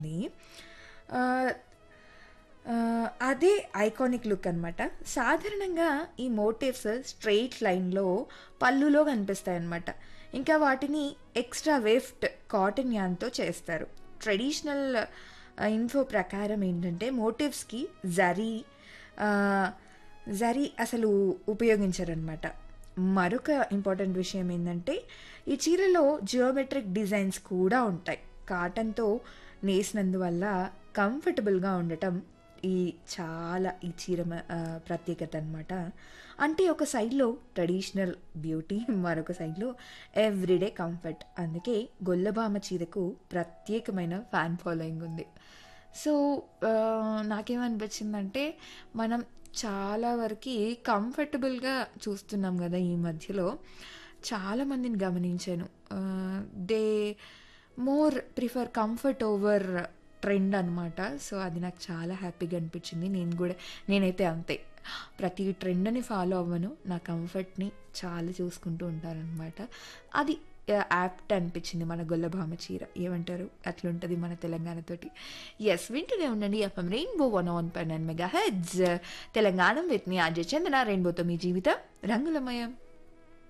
ఉంది. ఆహ్, ఆహ్, అదే ఐకానిక్ లుక్ అనమాట. సాధారణంగా ఈ మోటివ్స్ స్ట్రెయిట్ లైన్‌లో పళ్ళులో కనిపిస్తాయన్నమాట. ఇంకా వాటిని ఎక్స్‌ట్రా వేఫ్ట్ కాటన్ యాన్‌తో చేస్తారు. ట్రెడిషనల్ ఆహ్, ఇన్ఫో ప్రకారం ఏంటంటే మోటివ్స్‌కి జరీ ఆహ్, జరీ అసలు ఉపయోగించరనమాట. మరొక ఇంపార్టెంట్ విషయం ఏందంటే ఈ చీరలో జియోమెట్రిక్ డిజైన్స్ కూడా ఉంటాయి. కాటన్‌తో నేసినందువల్ల కంఫర్టబుల్‌గా ఉండటం ఈ చాలా ఈ చీర మ ఆహ్, ప్రత్యేకత అనమాట. అంటే ఒక సైడ్‌లో ట్రెడిషనల్ బ్యూటీ మరొక సైడ్‌లో ఎవ్రీడే కంఫర్ట్. అందుకే గొల్లభామ చీరకు ప్రత్యేకమైన ఫ్యాన్ ఫాలోయింగ్ ఉంది. సో, ఆహ్, నాకేమనిపించిందంటే మనం చాలా వరకి కంఫర్టబుల్‌గా చూస్తున్నాం గదా! ఈ మధ్యలో. చాలా మందిని గమనించాను. Ah, they more prefer comfort over trend అనమాట. సో, అది నాకు చాలా హ్యాపీగా అనిపించింది. నేను గూడా నేనైతే అంతే. ప్రతి ట్రెండ్‌ని ఫాలో అవ్వను. నా కంఫర్ట్‌ని చాలా చూసుకుంటూ ఉంటాననమాట. అది ఆహ్, యాప్ట్ అనిపించింది మన గొల్లభామ చీర. ఏమంటారు? అట్లుంటది మన తెలంగాణతోటి. యెస్ వింటూనే ఉండండి FM rainbow 101.9 megahertz Telangana with మీ ఆర్‌జే చందన రెయిన్బోతో మీ జీవితం రంగులమయం.